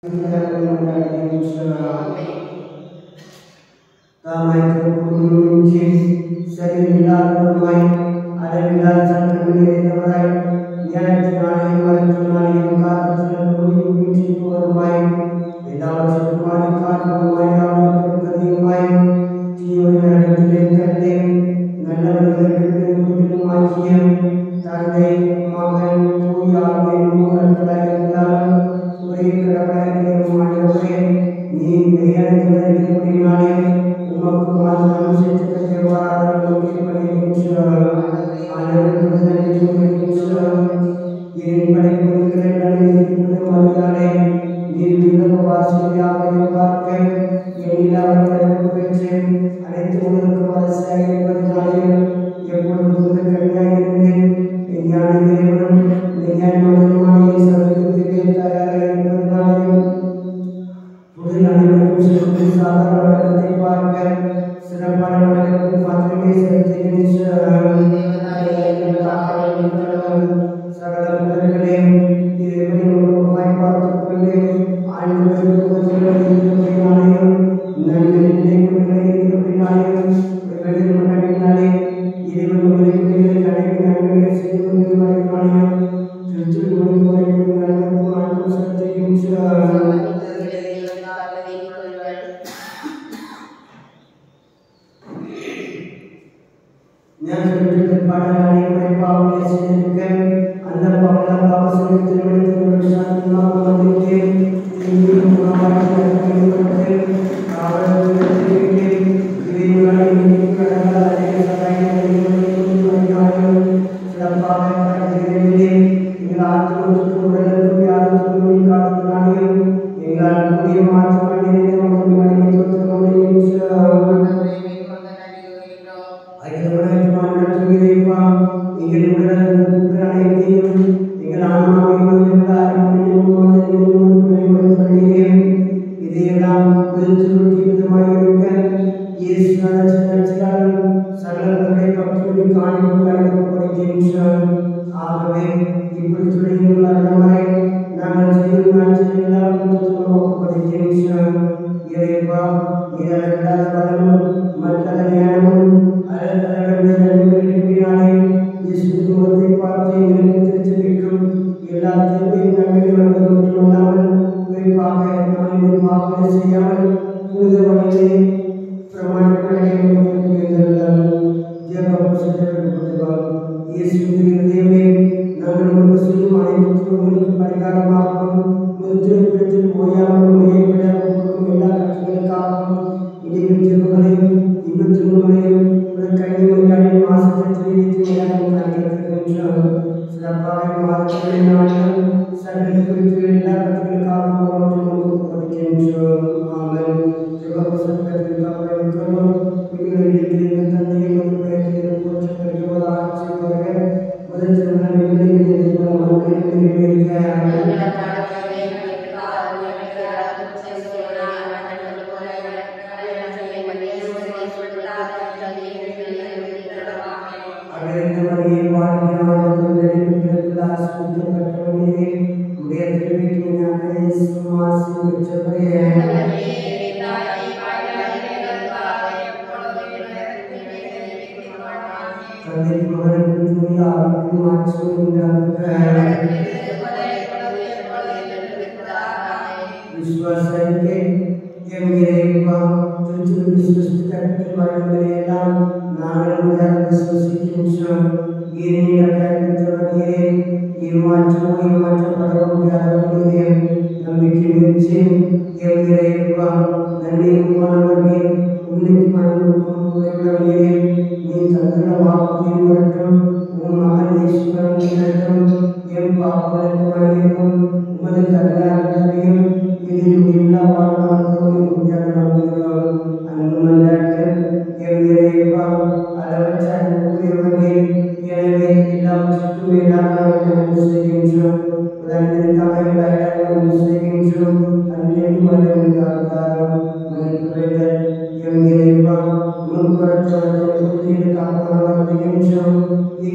Damai terkunci seri milakumai ada milal sang kemiri terai yang tunani wal tunani muka tunani kuri kunci kurmai Idaw sekumari karmai awal terkadimai Tiyo yang terkadim kadim Nalar terkadim kudin makiam Tandai makan tuya menu Al-Quran dalam Suri kerabai kemari நீ மெய்யான கூறினாலே உமக்கு மாத்திரம் சேர்த்து வாராத நோக்கி பண்ணிக்கின்றார் என் படைப்புகளை மரியாதை நீ விண்ணப்ப வாசியாக பார்க்க எண்ணில் அவர்களை பெற்று அனைத்து உலகம் அரசாக இருப்பதனாலே எப்பொழுது முதல் கண்ணியாக இருந்தேன் மெய்யான இறைவனும் மெய்யான மனிதனுமான சமூகத்துக்கு தயாராக இருப்பதனாலே முதல் அனைவருக்கும் சிறப்பு சாதாரண வழக்கத்தை பார்க்க சிறப்பான வழக்கத்தை மாத்திரமே செலுத்துகின்ற சகல முதல்களே இறைவனை உருவமாய் பார்த்துக் கொண்டு ஆண்டவருக்கு முதலில் நன்மை நினைவுகளை வெளியில் முன்னாடினாலே இறைவன் உங்களுக்கு கடைக்கு நன்மைகளை செய்து கொண்டு வருகிறானே திருச்சில் முடிவு வரைக்கும் நன்மைக்கு ஆண்டு செலுத்துகின்றார் ஞானத்திற்கு பாடலானை குறைப்பாவலை செய்திருக்க அந்த பாவல பாவசனை திருமணத்தில் சாத்தியமாக வந்திருக்க இங்கும் உணவாக கைப்பற்று காவலர்களுக்கு இவைகளை கடந்த அதிக சகாயம் சிறப்பாக கருதுகிறேன் எங்கள் ஆத்மத்துக்கு உடலுக்கு யாரும் சொல்லி காத்துனாலும் எங்களால் கூடிய மாற்றம் அடைந்த மக்கள் மனைவி தொற்று கொண்டிருக்கிறார் ஆகவே இப்படி துணையில் வரவரை நாங்கள் செய்யும் நாட்கள் ஒப்புக்கொடுக்கின்றோம் இறைவா இதற்கான பலனும் மற்ற ஞானமும் அழகழகினாலே இயேசுவை பார்த்து எங்களுக்கு தெரிவிக்கும் எல்லா தேவையும் நன்மைகள் மட்டுமல்லாமல் குறிப்பாக நான் இந்த பாவனை செய்யாமல் புனித வழியிலே பிரமாணிக்கங்களை இயேசுவின் தேவை நாங்கள் உங்களுக்கு செய்யும் அனைத்து உங்களுக்கு பரிகாரமாகவும் முத்திரத்தில் ஓயாமல் நோயை விட கொடுக்கும் எல்லா கட்சிகளுக்காகவும் இடையில் திருமகளையும் இன்பத் துன்பங்களையும் உங்கள் கைவினைகளின் மாசத்தை தெரிவித்து சிறப்பாக மாதங்களை நாங்கள் சகல குறித்து எல்லா கட்சிகளுக்காகவும் அவற்றை கொடுக்கின்றோம் ஆமென் சிவபுசத்திற்காக இருக்கிறோம் உயிரிழந்த தந்தையை ஒரு பெயரில் போற்ற பெரியவர் ஆட்சி வருக முதல் திருமணம் மக்களை நிறைவேற்க அகிலந்த மரியை வாழ்கிறார் குந்தரிப்பிற்கு ஆசிரியப்பட்டவனே உடைய திருவிக்கு ஞான சுமாசி பெற்றவரே தந்தை மகனுக்கு தூய ஆவிக்கு மாற்றம் உண்டாக விசுவாசத்தை எம் இறைவா திருச்சிறு விசுவசித்தற்கு வரங்களை எல்லாம் நாங்கள் முதல் விசுவசிக்கின்றோம் ஏனெனில் கற்பித்தவர்களே ஏமாற்றமோ ஏமாற்றப்பட முடியாதவர்களே நம்பிக்கை வச்சு எம் இறைவா நன்மையும் மாணவர்களே உன்னைக்கு அனுபவம் குறைவிடவில்லை நீ தந்துள்ள வாக்குறுதி வரட்டும் உன் மகன் ஈஸ்வரன் இருக்கட்டும் என் பாப்பனுக்கு மன்னிக்கும் உமது கருணாகரையும் இதில் எல்லா வாழ்நாளும் உண்டாக நம்புகிறோம் அன்பு மன்றாட்டு எம் இறைவா அளவற்ற அன்புக்குரியவர்களே எனவே எல்லாவற்றுக்கும் மேலாக அன்பு செய்கின்றோம் உடனடியாக எல்லா அன்பு செய்கின்றோம் அன்றைக்கு மனிதனுக்காக தாரும் மன்னிப்புரைகள் எம் இறைவா முன்புறத்தவர்கள் புத்தியில் காப்பவர் வருகின்றோம்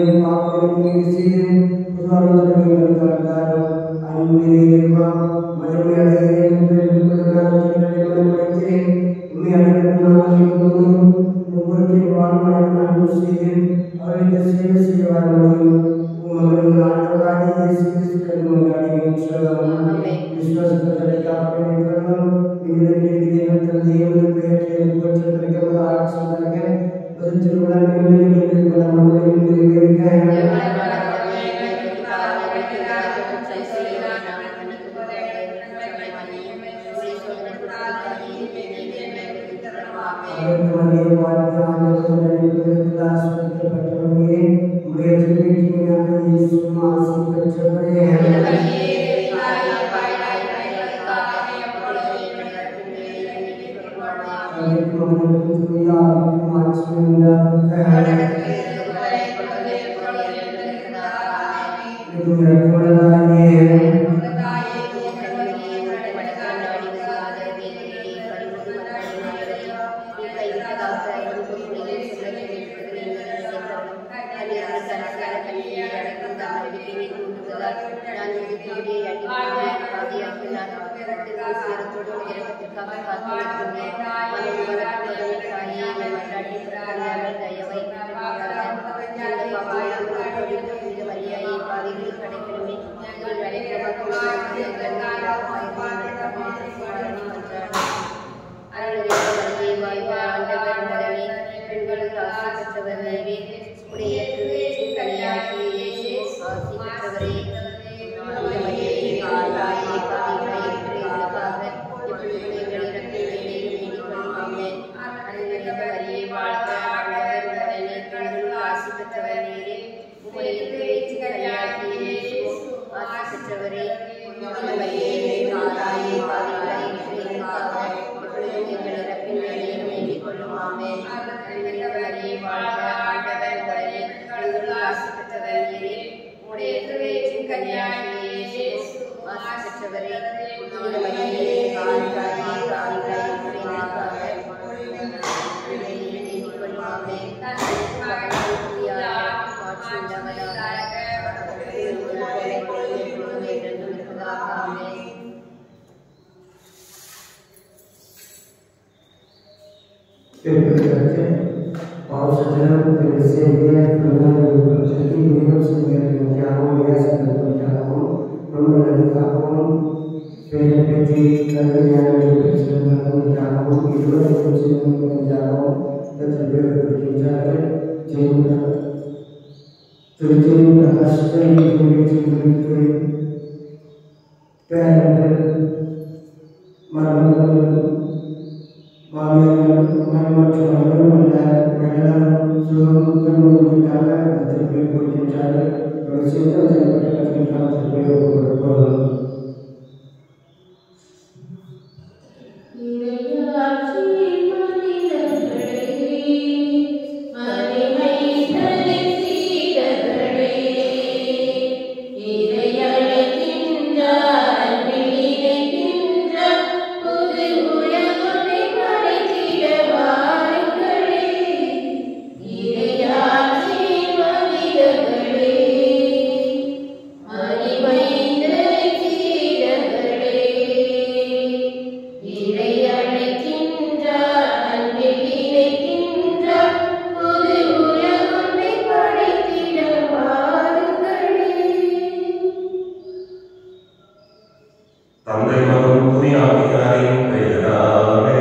தந்தை மகன் துணை ஆகியாரின் பெயராலே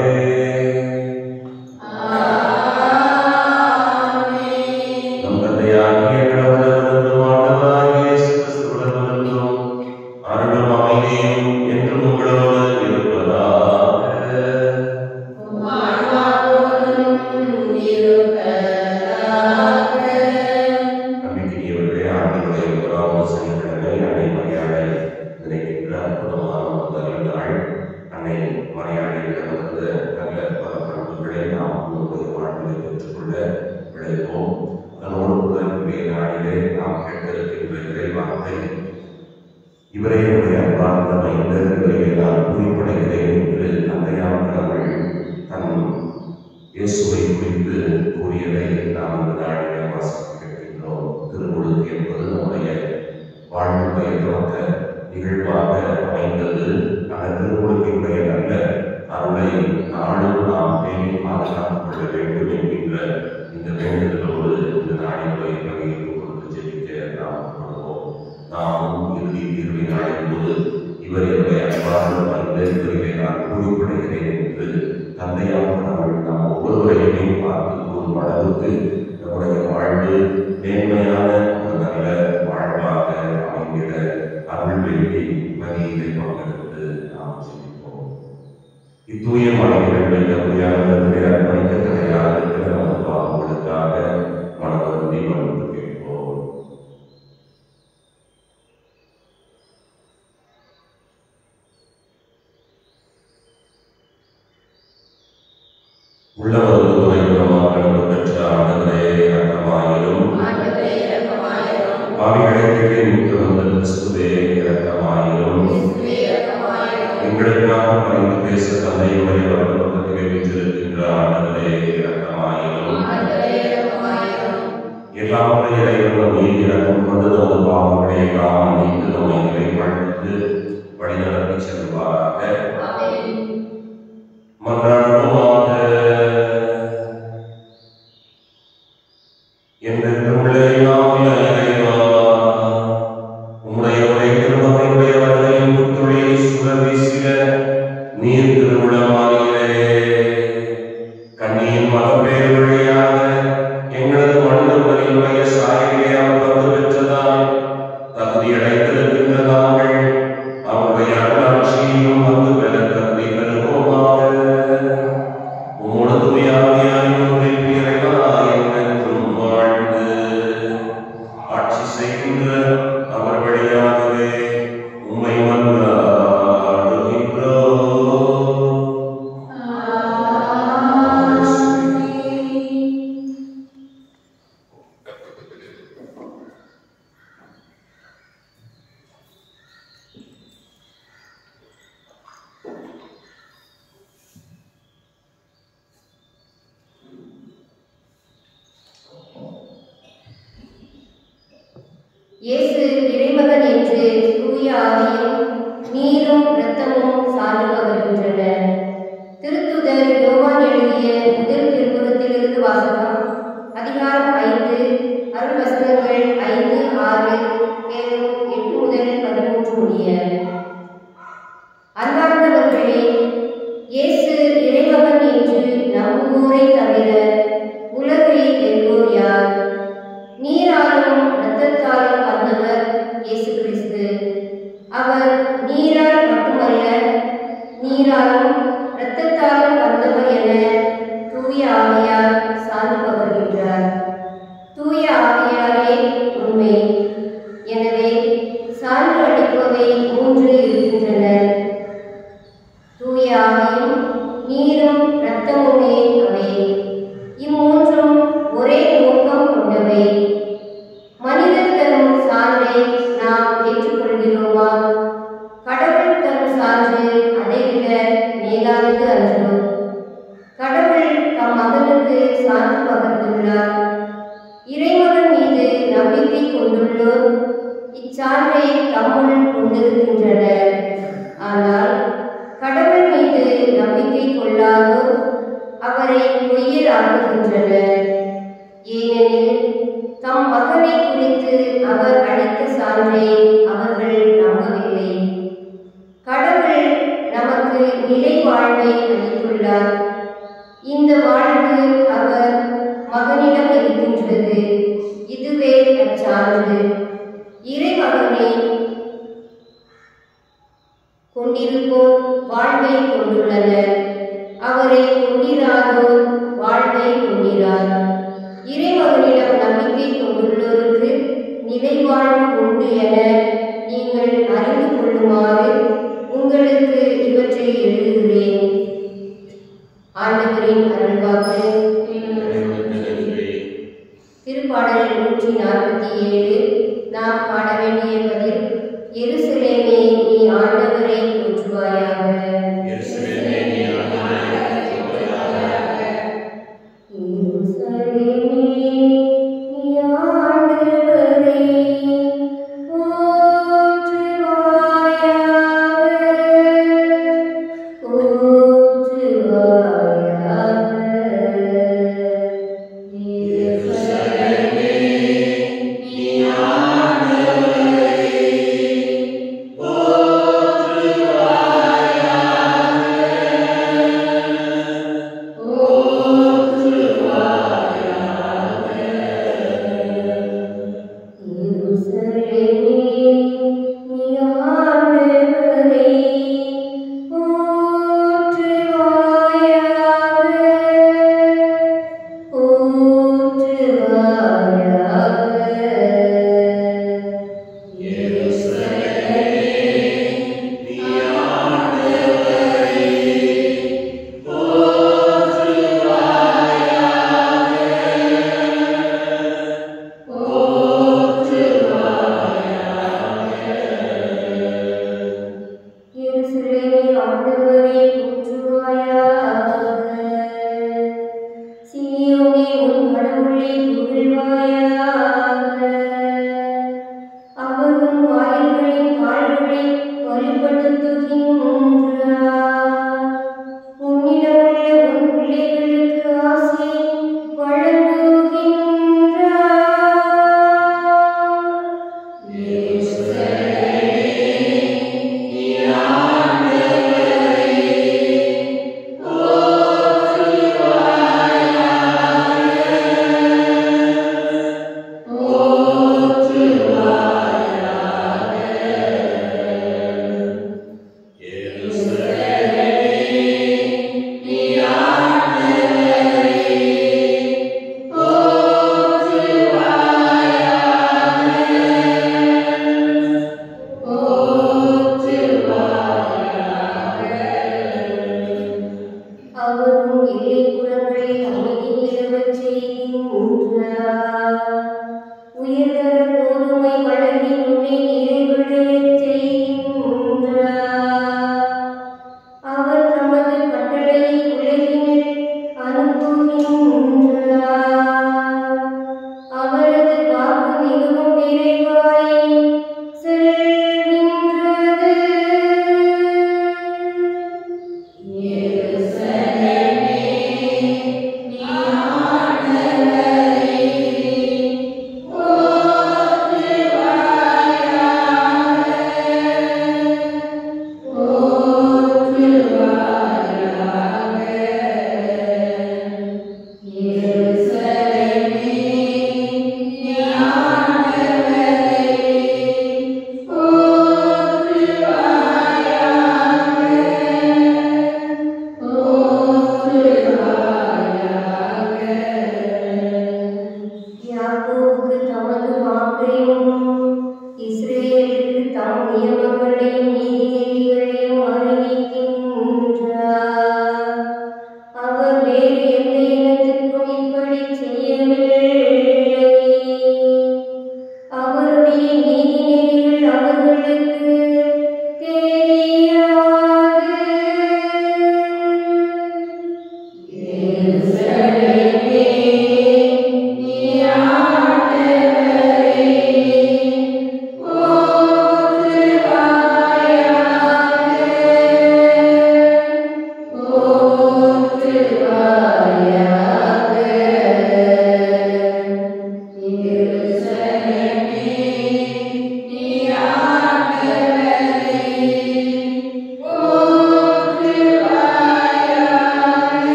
நம் தந்தையாகிய கடவுளிடமிருந்தும் ஆண்டவராகிய இயேசு கிறிஸ்துவிடமிருந்தும் அருளும் அமைதியும் என்றும் உங்களோடு இருப்பதாக நம்பிக்கையவர்களே ஆண்டவருடைய முதலாவது சனிக்கிழமை அன்னை மரியாதை நினைக்கின்ற அற்புதமான முதல் நாள் அன்னை மரியாதையிடமிருந்து நல்ல பல பண்புகளை நாம் ஒவ்வொரு வாழ்வில் பெற்றுக்கொள்ள விளைவோம் அதனோடு முதற்குரிய நாளிலே நாம் கேட்டிருக்கின்ற இறைவார்த்தை இவரே என்னுடைய அன்பார்ந்த மைந்தர் இவரை நான் குறிப்பிடுகிறேன் என்று அன்னையாம் கடவுள் தன் இயேசுவை குறித்து கூறியதை நாம் இந்த நாளிலே வாசிக்க கேட்கின்றோம் திருமூல நாளுடைய துவக்க நிகழ்வாக அமைந்தது அந்த திருமுழுக்கினுடைய நல்ல அருளை நாளும் நாம் பேணி பாதுகாத்துக் கொள்ள வேண்டும் என்கின்ற இந்த வேண்டுதலோடு இந்த நாளினுடைய பணியை கொடுத்து ஜெபிக்க நாம் கொள்வோம் நாமும் இறுதி தீர்வை நாளின் போது இவர் என்னுடைய அன்பான மனித இவரை நான் கூறிப்படுகிறேன் என்று தந்தையாக கடவுள் நாம் ஒவ்வொருவரையுமே பார்த்து கூறும் அளவுக்கு நம்முடைய வாழ்வு மேன்மையான ஒரு நல்ல வாழ்வாக அமைந்திட அருள் வேண்டி மதியத்தை பங்கெடுத்து நாம் ஜெபிப்போம் இத்தூய மனைவிகள் நல்லபடியாக அர்ப்பணிக்க தடையாக இருக்கிற நமது பாவங்களுக்காக மனவருந்தி மன்னிப்பு கேட்போம் உள்ளவது குறைகுணமாக பெற்ற ஆண்டவரே இரக்கமாயிரும் ஆண்டவரே இரக்கமாயிரும் பாவிகளை தேடி மீட்டு வந்த கிறிஸ்துவே இரக்கமாயிரும் கிறிஸ்துவே இரக்கமாயிரும் எங்களுக்காக பரிந்து பேச தந்தையுடைய வலப்பக்கத்திலே வீற்றிருக்கின்ற ஆண்டவரே இரக்கமாயிரும் ஆண்டவரே இரக்கமாயிரும் எல்லாமுடைய இறைவனும் நீர் இறக்கும் கொண்டு நமது பாவங்களை எல்லாம் நீண்டு நம்மை இறைவனுக்கு வழிநடத்தி செல்வாராக ஆமென் மன்றாடுவோமாக என்றென்றுள்ள எல்லாம் இறைவா உம்முடைய உரை திருமகனுடைய வருகையின் புத்துழையை சுடர் வீசிட நீர் திருவிழமாயிலே கண்ணியின் மகப்பேறு வழியாக எங்களது மனிதர்களுடைய சாயலை அவர் வந்து பெற்றதால் தகுதி அடைத்திருக்கின்ற நாங்கள் அவருடைய அருளாட்சியையும் வந்து பெற தகுதி பெறுவோமாக உமோடு துணியாவியாய் ஒன்றை பிறவா என்றென்றும் வாழ்ந்து ஆட்சி செய்கின்ற அவர் வழியாகவே உம்மை மன்றாடுகின்றோம் இயேசு இறைமகன் என்று தூய ஆவியும் நீரும் இரத்தமும் சார்ந்து வருகின்றன திருத்துதர் யோவான் எழுதிய முதல் திருமுகத்திலிருந்து வாசகம் அதிகாரம் ஐந்து அருள் வசனங்கள் ஐந்து ஆறு மேலும் எட்டு முதல் பதிமூன்று முடிய அன்பார்ந்தவர்களே இயேசு இறைமகன் என்று நம்புவோரை தவிர உலகில் வெல்வோர் யார் நீராலும் இரத்தத்தாலும் வந்தவர் இயேசு கிறிஸ்து அவர் நீரால் மட்டுமல்ல நீராலும் இரத்தத்தாலும் வந்தவர் என தூய ஆவியார் சார்ந்து பகர்கின்றார் தூய ஆவியாரே உண்மை எனவே சான்று அளிப்பவை மூன்று இருக்கின்றன தூய ஆவியும் நீரும் இரத்தமுமே அவை இம்மூன்றும் ஒரே நோக்கம் கொண்டவை மனிதர் தரும் சான்றை நாம் ஏற்றுக்கொள்கிறோமா கடவுள் தரும் சான்று அதைவிட மேலானது அன்றோ கடவுள் தம் மகனுக்கு சான்று பகர்ந்துள்ளார் இறைமகன் மீது நம்பிக்கை கொண்டுள்ளோர் இச்சான்றை தம்முள் கொண்டிருக்கின்றனர் ஆனால் கடவுள் மீது நம்பிக்கை கொள்ளாதோர் அவரை பொய்யராக்குகின்றனர் ஏனெனில் தம் மகனை குறித்து அவர் அளித்த சான்றை அவர்கள் நம்பவில்லை கடவுள் நமக்கு நிலை வாழ்வை அளித்துள்ளார் இந்த வாழ்வு அவர் மகனிடம் இருக்கின்றது இதுவே அச்சான்று இறைமகனை கொண்டிருப்போர் வாழ்வை கொண்டுள்ளனர் அவரை கொண்டிராதோர் வாழ்வை கொண்டிரார் இறைமகனிடம் நம்பிக்கை கொண்டுள்ளோருக்கு நிலைவாழ்வு உண்டு என நீங்கள் அறிந்து கொள்ளுமாறு உங்களுக்கு இவற்றை எழுதுகிறேன் ஆண்டவரின் அருள்வாக்கு திருப்பாடல் நூற்றி நாற்பத்தி ஏழு நாம் பாட வேண்டிய பதில் எருசலேமே நீ ஆண்டவரை போற்றுவாயாக எருசலேமே, நீ ஆண்டவரை எருசலேமே, நீ ஆண்டவரை போற்றுவாயாக.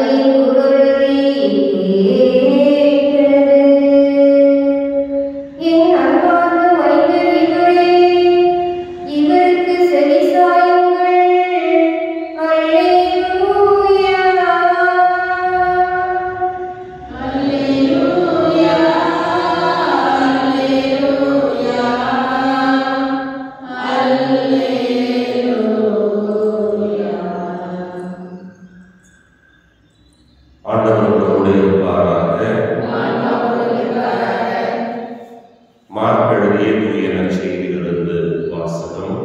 மனதின் குரலை கேட்டது என் அன்பார்ந்த மைந்தர்களே இவருக்கு செவி சாயுங்கள் அல்லேலூயா அல்லேலூயா அல்லேலூயா ஆண்டவர்களோடு இருப்பாராக மார்க்கெழுதிய தூய நற்செய்தியிலிருந்து வாசகம்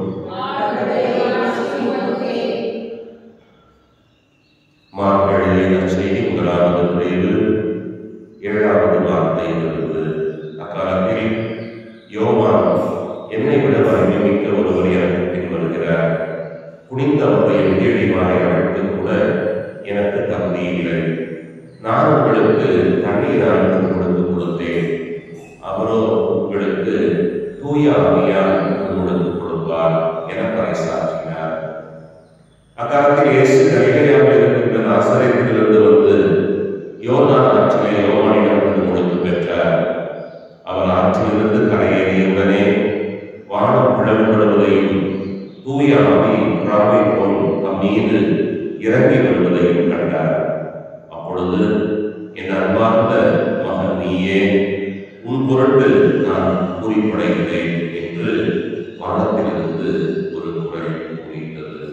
மார்க்கெழுதிய நற்செய்தி முதலாவது பிரிவு ஏழாவது வார்த்தையிலிருந்து அக்காலத்தில் யோவான் என்னை விட வலிமைமிக்க ஒருவர் எனக்கு பின் வருகிறார் குனிந்த அவருடைய மிதியடிவாரை அழைத்து கூட எனக்கு தகுதி இல்லை நான் உங்களுக்கு தண்ணீர் அழுத்தம் கொடுத்து கொடுத்தேன் அவரோ உங்களுக்கு தூய ஆவியால் உங்களுக்கு கொடுப்பார் என பறைசாற்றினார் அக்காலத்தில் இயேசு கலிலேயாவில் இருக்கின்ற நாசரேத்திலிருந்து வந்து யோர்தான் ஆற்றிலே யோவானிடமிருந்து கொடுத்து பெற்றார் அவர் ஆற்றிலிருந்து கரையேறியவுடனே வானம் பிளவுபடுவதையும் தூய ஆவி புறாவை போல் தம் மீது இறங்கி வருவதையும் கண்டார் அப்பொழுது என் அன்பார்ந்த மகன் நீயே உன் பொருட்டு நான் குறிப்படைகிறேன் என்று வானத்திலிருந்து ஒரு குரல் குறித்தது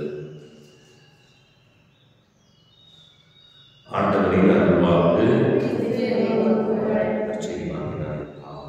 ஆண்டவரின் அருள்வாக்கு நிச்சயமாகினார்.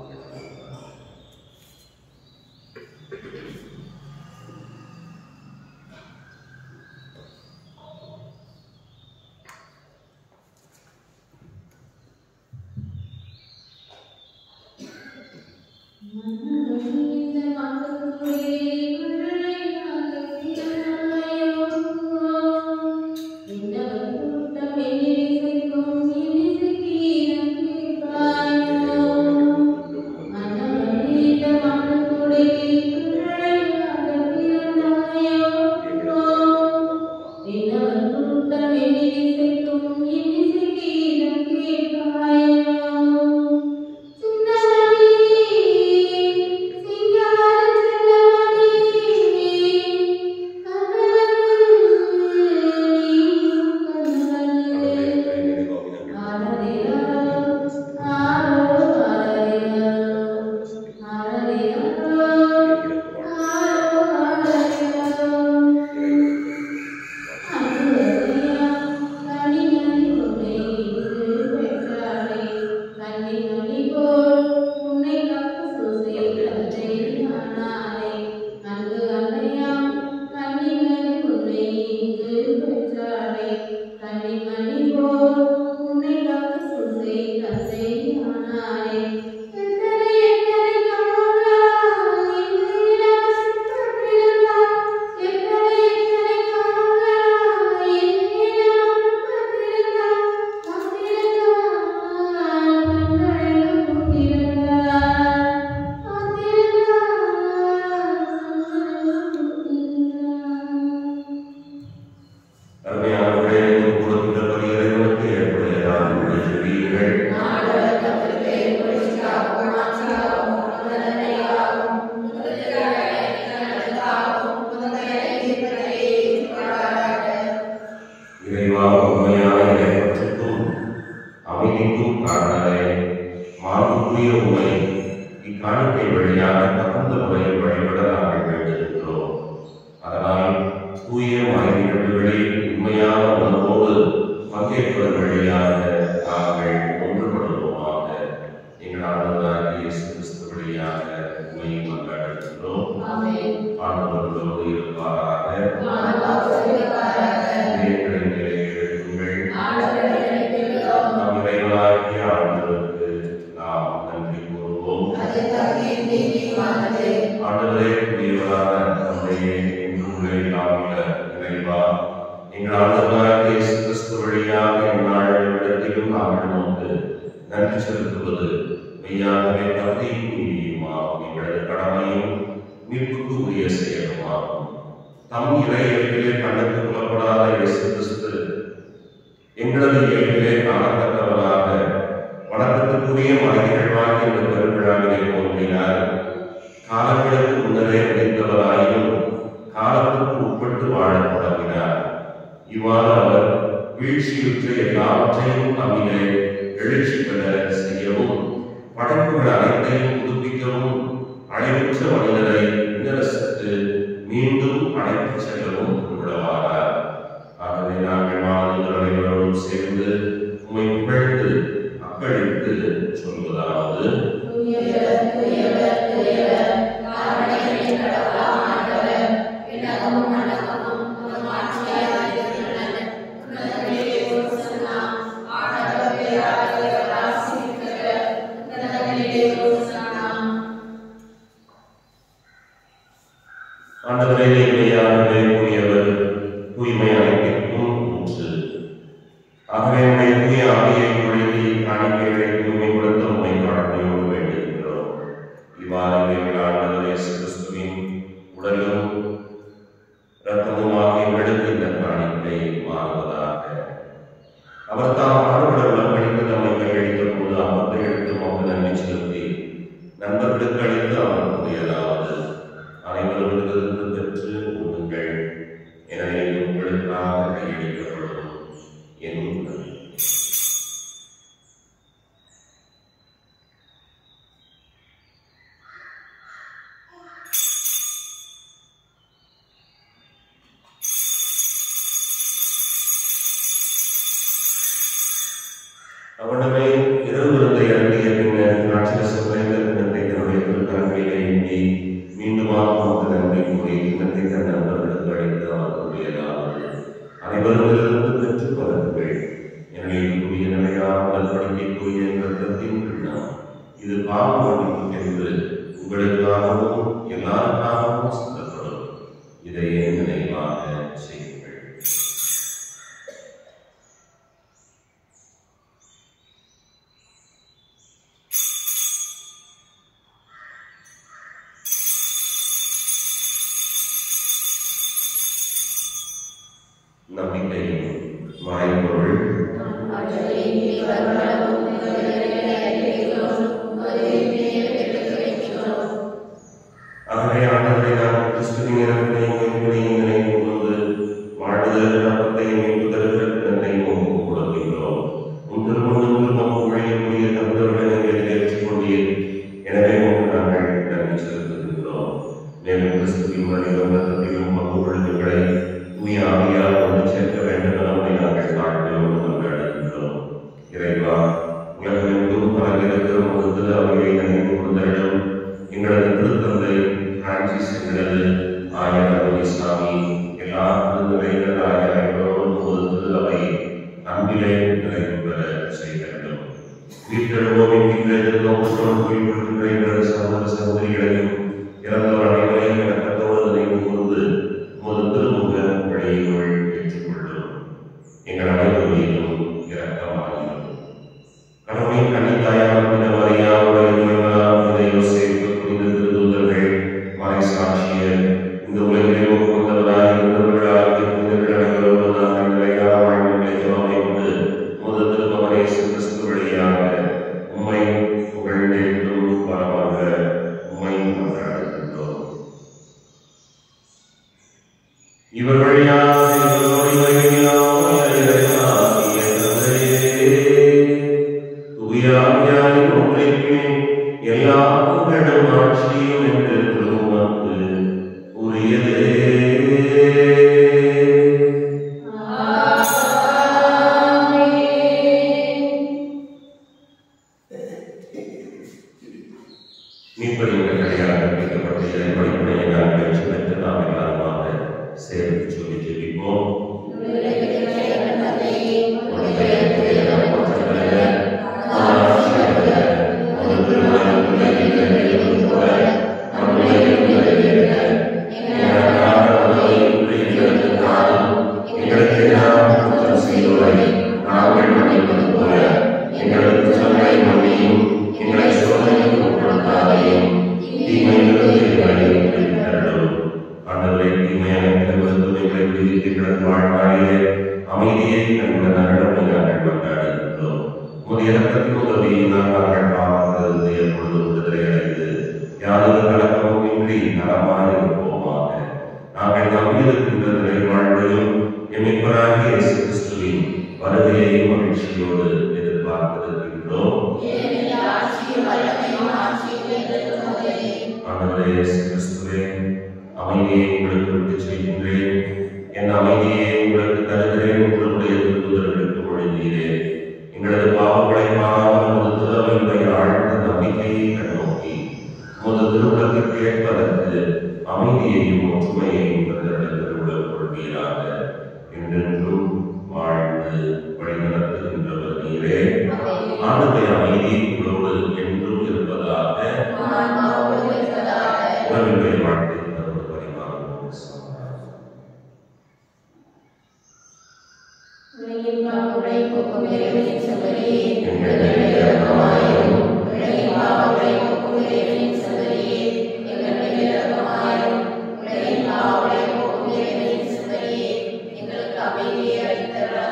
அருமையானவர்களே, நீங்கள் கொடுக்கின்ற பலி இறைவனுக்கு ஏற்புடையதாக உங்களை செவியுங்கள். இறைவா உண்மையான இறைப்பற்றுக்கும் அமைதிக்கும் காரணரே மாண்புக்குரிய உண்மை இக்காணிக்கை வழியாக தகுந்த முறையில் வழிபட நாங்கள் வேண்டுகின்றோம் அதனால் தூய மறை நிகழ்வுகளில் உண்மையான உணர்வோடு பங்கேற்பதன் வழியாக நாங்கள் ஒன்றுபடுவோமாக எங்கள் ஆண்டவராகிய இயேசு கிறிஸ்து வழியாக உண்மையை கொண்டாடுகின்றோம் ஆண்டவர்களோடு இருப்பாராக இதயங்களை மேலே எழுப்புங்கள் நம் இறைவனாகிய ஆண்டவருக்கு நாம் நன்றி கூறுவோம் ஆண்டவரே புதியவரான தந்தையே என்றும் இல்லாமல இறைவா எங்கள் ஆண்டவராகிய இயேசு கிறிஸ்து வழியாக எந்நாள் இடத்திலும் நாங்கள் நோக்கு நன்றி செலுத்துவது மெய்யாகவே தந்தையும் நீதியுமாகும் எங்களது கடமையும் மீட்புக்கு உரிய செயலுமாகும் தம் இறையிலே கண்ணுக்கு புலப்படாத இயேசு கிறிஸ்து எங்களது வீட்டிலே காணத்தக்கவராக வணக்கத்துக்குரிய மனிதர்களாக இந்த பெருவிழாவிலே தோன்றினார் காலங்களுக்கு முன்னரே உதித்தவராயினும் காலத்துக்கு உட்பட்டு வாழத் தொடங்கினார் இவ்வாறு அவர் வீழ்ச்சியுற்ற எல்லாவற்றையும் தம்மிலே எழுச்சி பெற செய்யவும் படைப்புகள் அனைத்தையும் புதுப்பிக்கவும் அழிவுற்ற மனிதரை விண்ணரசுக்கு மீண்டும் அழைத்துச் செல்லவும் உள்ளவாரார் ஆகவே நாங்கள் மாணவர்கள் அனைவரோடும் சேர்ந்து உம்மை புகழ்ந்து அக்களித்து சொல்வதாவது தூயவர் தூயவர் தூயவர் காரணங்களின் கடவுளாம் ஆண்டவர் விண்ணகமும் மண்டபமும் உமது மாட்சியால் நிறைந்துள்ளன. உன்னதங்களிலே ஓசன்னா, ஆண்டவர் பேராயவர் ஆசீர்வதிக்கிறவர். உன்னதங்களிலே ஓசன்னா. ஆண்டவரே இறைமையாகவே கூறியவர் தூய்மை அனைத்திற்கும் ஊற்று ஆகவே உடைய தூய ஆவியை பொழுதி காணிக்கைகளை தூய்மைப்படுத்த உண்மை காரணமையோடு வேண்டுகின்றோம் இவ்வாறு எங்கள் ஆண்டவர் இயேசு கிறிஸ்துவின் உடலும் இரத்தமுமாக எங்களுக்கு இந்த காணிக்கை மாறுவதாக அவர் தாம் பாடுபட உடன்படித்து நம்மை கையளித்த போது அப்பத்தை எடுத்து நமக்கு நன்றி செலுத்தி நண்பர்களுக்கு அளித்து அவர் கூறியதாவது அனைவரும் இருந்து பெற்று உண்ணுங்கள் எனவே இது உங்களுக்காக கையளிக்கப்படும் என் உடல். அவனமே இரவு விருந்தை அருந்திய பின்னர் ராட்சச குறைந்த கிண்ணத்தை தன்னுடைய திருக்கரங்களிலே ஏந்தி மீண்டுமாக உமக்கு நன்றி கூறி கிண்ணத்தை தன் நண்பர்களுக்கு அளித்து அவர் கூறியதாவது அனைவரும் இதிலிருந்து பெற்றுக் கொள்ளுங்கள் எனவே கூடிய நிலையாமல் படிக்கக்கூடிய ரத்தத்தின் கிண்ணம் இது பாவம் என்று உங்களுக்காகவும் எல்லாருக்காகவும் சொல்லப்படும் இதை என் நினைவாக செய்யுங்கள் நம்பிக்கையின் மறைபொருள் ஆண்டவரே, நீர் வருமளவும் உமது இறைவனை அறிவிக்கிறோம். உமது உண்மையை பெற்றுரைக்கிறோம். ஆகவே ஆண்டவரை நாம் கிறிஸ்துவின் இறப்பையும் மீட்பையும் நினைவு கூர்ந்து வாழ்வுதல் அப்பத்தையும் மீட்புதற்கு நன்றையும் ஒப்புக் கொடுக்கின்றோம் உன் திருமணத்தில் நம் உழையக்கூடிய தந்தருடன் எங்களை ஏற்றுக்கொண்டீர் எனவே உமக்கு நாங்கள் நன்றி செலுத்துகின்றோம் மேலும் கிறிஸ்துவின் மனிதம் ரத்தத்திலும் பங்கு கொள்ளுங்களை தூய ஆவியால் வந்து சேர்க்க வேண்டும் என நம்மை நாங்கள் தாழ்மையோடு கொண்டாடுகின்றோம் இறைவா உலகமெங்கும் பலருக்கு முகத்து அவையை நினைவு கூர்ந்தரிடம் எங்களது திருத்தந்தை பிரான்சிஸ் எங்களது ஆயர் அருணிசாமி எல்லா திருநிலைகள் ஆயர் அனைவரோடும் ஒரு திரு அவை அன்பிலே நிறைவு பெற செய்ய வேண்டும் வீட்டெழுவோம் என்கின்ற நோக்கத்தோடு குறிப்பிடுகின்ற எங்களது சகோதர சகோதரிகளையும் இறந்தவர் அனைவரையும் இணக்கத்தோடு நினைவு கூர்ந்து உமது திருமுக வழியுள் ஏற்றுக்கொள்ளும் எங்கள் அனைவர் மீதும் இரக்கமாகிறோம் கடவுளை கண்ணித்தாயான புனித மரியாவுடைய இறைவனாம் புனித யோசேப்பு புனித திருத்தூதர்கள் மறை சாட்சியர் இந்த உலகிலே உகந்தவராய் இருந்தவர்களாக புனிதர்கள் அனைவரோடு நாங்கள் நிலையான வாழ்வினை ஜெபமை கொண்டு முதல் திருமகனை கிறிஸ்து வழியாக உம்மை புகழ்ந்தேற்றும் வரமாக உம்மை இறக்கத்தின் உதவியினால் நாங்கள் பாவங்கள் எப்பொழுதும் விடுதலை அடைந்து யாதொரு கலக்கமும் இன்றி நலமாய் இருப்போமாக நாங்கள் நம்பியிருக்கின்ற நிறைவாழ்வையும் எமிப்பராகிய இயேசு கிறிஸ்துவின் வருகையையும் மகிழ்ச்சியோடு எதிர்பார்த்திருக்கின்றோம் ஏனெனில் ஆட்சியும் வல்லமையும் ஆட்சியும் எங்களுக்கு முதலே ஆண்டவரே இயேசு கிறிஸ்துவே அமைதியை உங்களுக்கு விட்டுச் செல்கின்றேன் என் அமைதியை உங்களுக்கு தருகிறேன் உங்களுடைய திருப்புதர்களுக்கு மொழிந்தீரே எங்களது பாவங்களை மாறாமல் உமது திருவையுடைய ஆழ்ந்த நம்பிக்கையை கண்ணோக்கி உமது திருவுலகிற்கு ஏற்பதற்கு அமைதியையும் ஒற்றுமையையும் தந்திரத்தில் கொள்வீராக என்றென்றும் வாழ்ந்து வழிநடத்துகின்றவர் நீரே ஆண்டுடைய அமைதி உங்களோடு என்றும் இருப்பதாக ஆன்மாவோடு இருப்பதாக உலகினுடைய வாழ்க்கை தருவது பரிமாறும் சமாதானம். உலகின் பாவங்களை போக்கும் இறைவனின் செம்மறியே, எங்கள் இரக்கமாயிரும். உலகின் பாவங்களை போக்கும் இறைவனின் செம்மறியே, எங்கள் இரக்கமாயிரும். உலகின் பாவங்களை போக்கும் இறைவனின் செம்மறியே, எங்களுக்கு அமைதியை அளித்தருளாய்.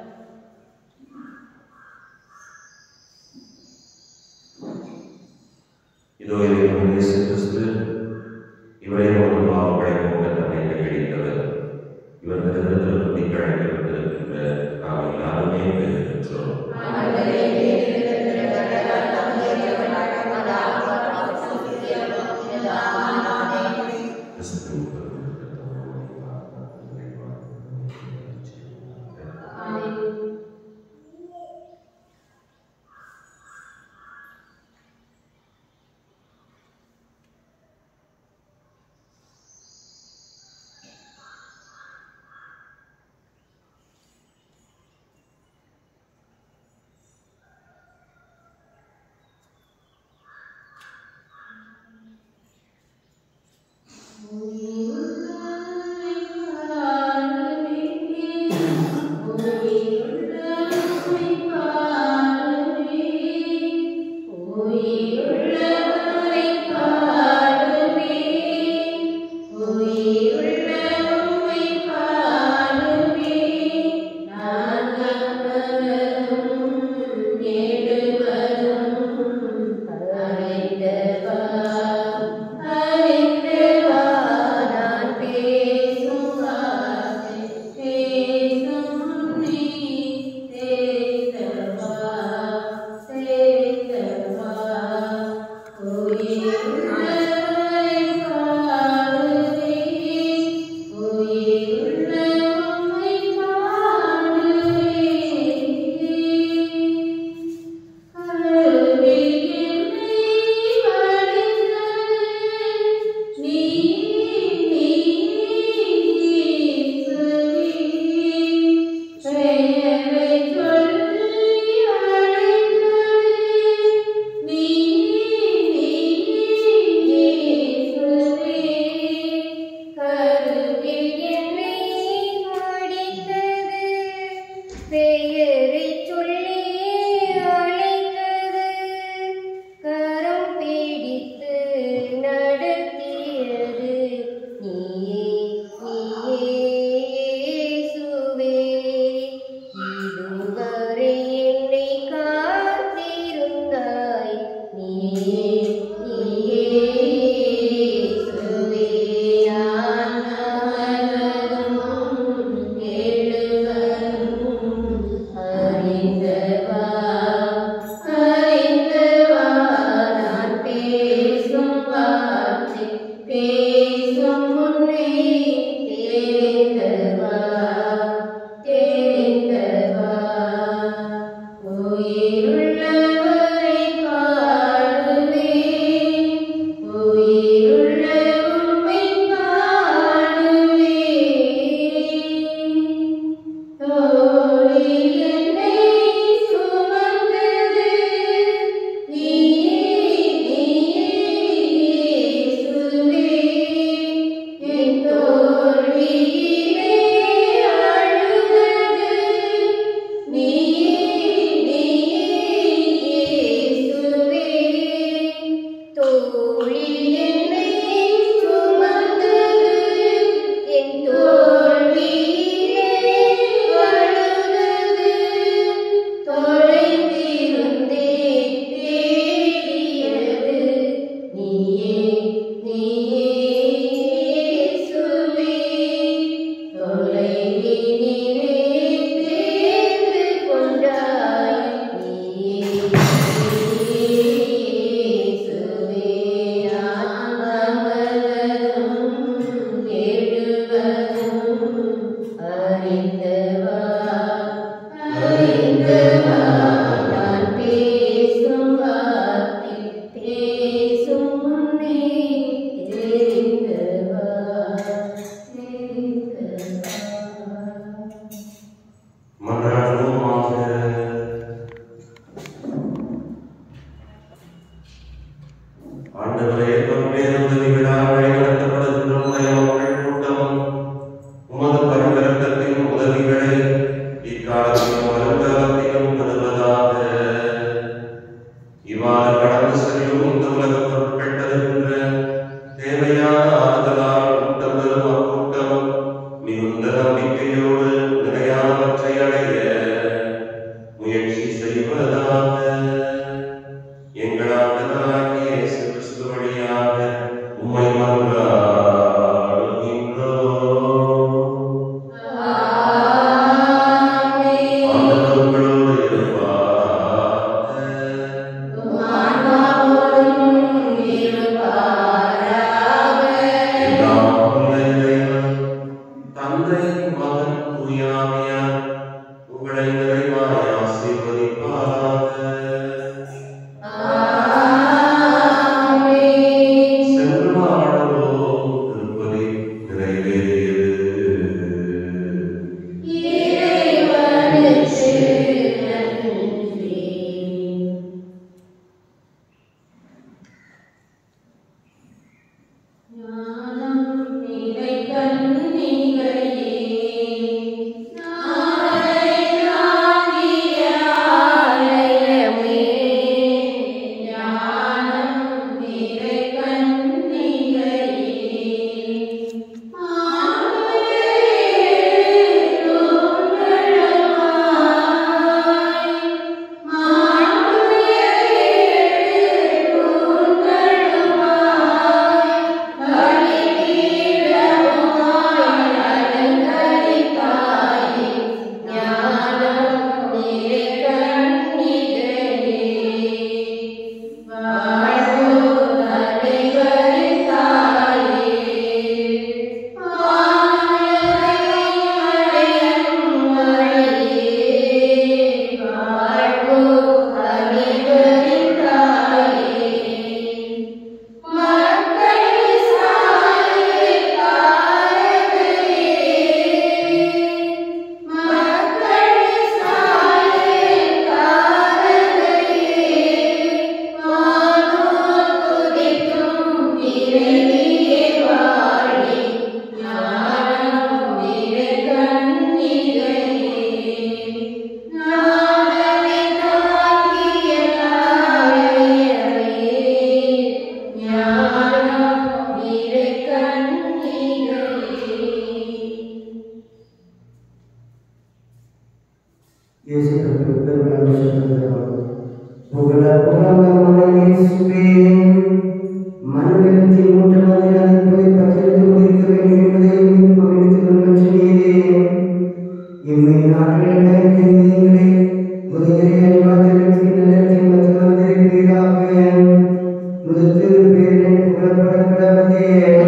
இதோ இறைவன் இயேசு கிறிஸ்து இவரை ஒரு பாவங்களை போக்க தன்னை கையளித்தவர் இவர் திருத்தத்திற்கு கழைக்கப்பட்டிருக்கின்ற நாம் எல்லாருமே பெறுகின்றோம் ஆண்டவரே, நீர் இருக்கிற கடலால் தகுதியற்றவனாக அந்த ஆத்மாவை சுத்திகரியும். இந்த ஆன்மாவே கிறிஸ்துவின் பெருமைக்கு ஆமென். பெயரை சொல்லி அழைத்தது கரம் பிடித்து நடத்தியது நீயே நீயே இயேசுவே இதுவரை என்னை காத்திருந்தாய் நீயே நீயே இயேசுவே நான் அமர்வதும் எழுவதும் அறிந்தவா அறிந்தவா நான் பேசும் வார்த்தை பேசும் முன்னே தெரிந்தவா தெரிந்தவா உயிருள்ளவரை பாடுவேன் உயிருள்ள உம்மை பாடுவேன் தோளில் என்னை சுமந்தது நீயே இயேசுவே என் தோல்வியிலே அழுதது நீயே ஆண்டவரே பல்வேறு உதவிகளால் வழிநடத்தப்படுகின்ற உடைய மக்கள் கூட்டம் உமது பரிவர்த்தத்தின் உதவிகளை இக்காலத்திலும் வருங்காலத்திலும் பெறுவதாக இவ்வாறு கடந்து செல்லும் இந்த உலக பொருட்கள் தருகின்ற தேவையான ஆறுதலால் கூட்டம் பெறும் அக்கூட்டம் மிகுந்த நம்பிக்கையோடு நிலையானவற்றை அடைய முயற்சி செய்வதாக எங்கள் ஆண்டவராகிய இயேசு கிறிஸ்து வழியாக உம்மை மன்றாடுகின்றோம் ஆண்டவர் உங்களோடு இருப்பாராக. எல்லாம் வல்ல இறைவன், தந்தை மகன் தூயாவியார் உங்களை நிறைவாய் ஆசீர்வதிப்பாராக சென்று வாழுவோம் திருப்பலி நிறைவேறியது இயேசு கிறிஸ்துவுக்கு பெருமையான புகழ புகழமான இயேசுவே மனிதத்தின் மூன்றாவது அழைப்பை பகிர்ந்து முடிக்க வேண்டும் என்பதை விருப்பம் எடுத்துக் சொன்னீரே எம்மை நாட்டில் கைவிடுவீங்களே முதலிலே அன்பாதலுக்கு நல்லத்தின் மத்தியில் வந்திருப்பீராக முதல் பேரினை புகழப்பட கடவுளே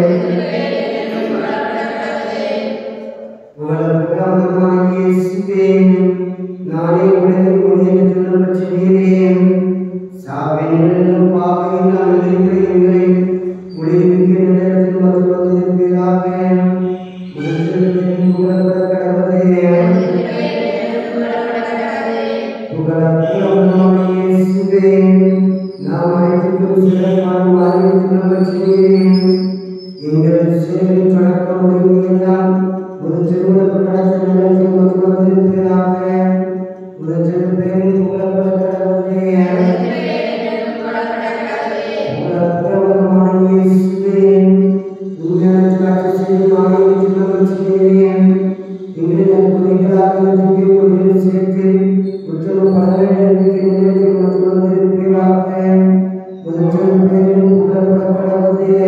புகழப்படாதமான இயேசுவே நானே உலகில் முடிய சொல்லப்பட்ட நீரே சாவினிலும் பாவையில் அமர்ந்திருக்கிற எங்களை ஒளிவிக்கிற நேரத்தில் வந்து வந்திருப்பீராக முதல் பேரின் புகழப்பட கடவுளே புகழப்படாதமான இயேசுவே நாம் அனைத்துக்கும் சிறப்பான வாழ்வில் வச்சுகிறே எங்கள் சேவை தொடக்க முடிவு எல்லாம் ஒரு திருமண நடத்த நிலத்தில் வந்து வந்திருப்பீராக ஒரு திருப்பேரில் புகழப்பட கடவுளே புகழப்படமான இயேசுவே உங்களுக்கு காட்சி செய்யும் ஆலயத்தில் வச்சுகிறேன் எங்களை நற்புதைகளாக தூக்கி கொண்டு சேர்த்து உத்தரவு பட வேண்டும் என்று நிலையத்தில் வந்து வந்திருப்பீராக ஒரு திருப்பேரில் புகழப்பட கடவுளே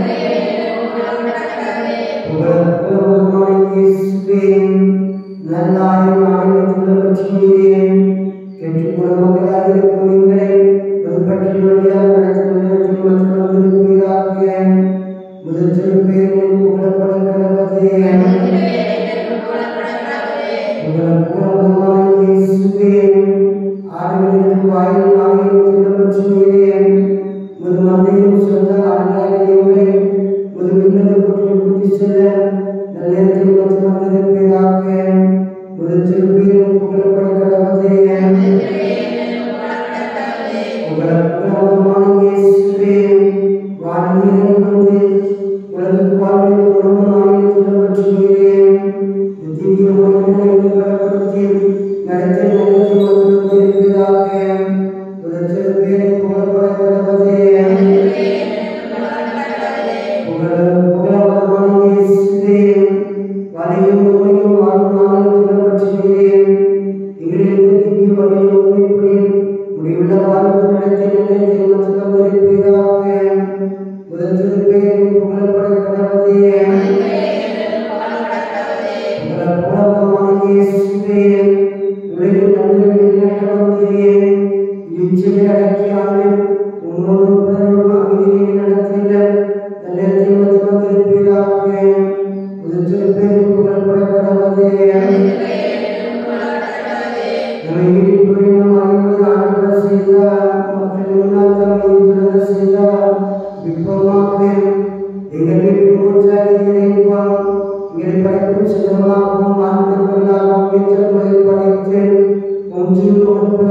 புகழப்படமான இயேசுவே நல்லாயும் ஆலயத்தில் வச்சுகிறேன் கெட்டுப்போன மக்களாக இருக்கும் எங்களை அது பற்றி வழியாக நடக்கும் நேரத்தில் மற்றும் வந்திருப்பீராக முதல் திருப்பேரில் புகழப்பட கடவுளே புகழப்படமான இயேசுவே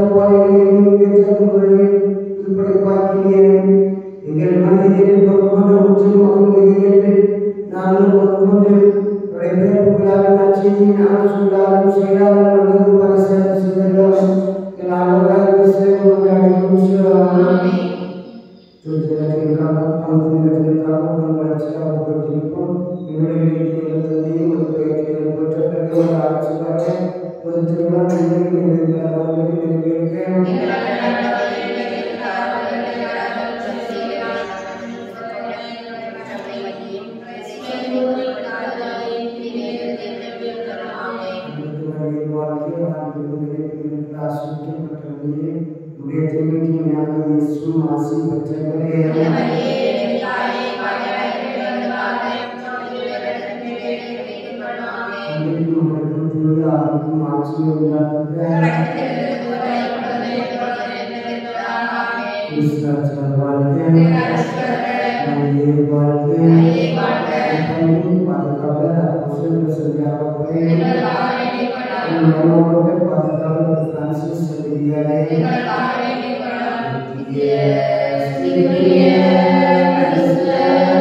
பாதைகளையும் ஏற்றமுறையில் திருப்படைப்பாக்கினேன் எங்கள் மனிதனின் பொறுப்பான உச்சம் அவங்களுக்கு நானும் பொறுப்பொன்று படைப்பிறப்புகளாக நற்செய்தி நான் சொல்லாலும் செயலாலும் அல்லது பரிசு செய்தாலும் என் ஆண்டவராக சேவை அடையும் சிவராமன் Yes,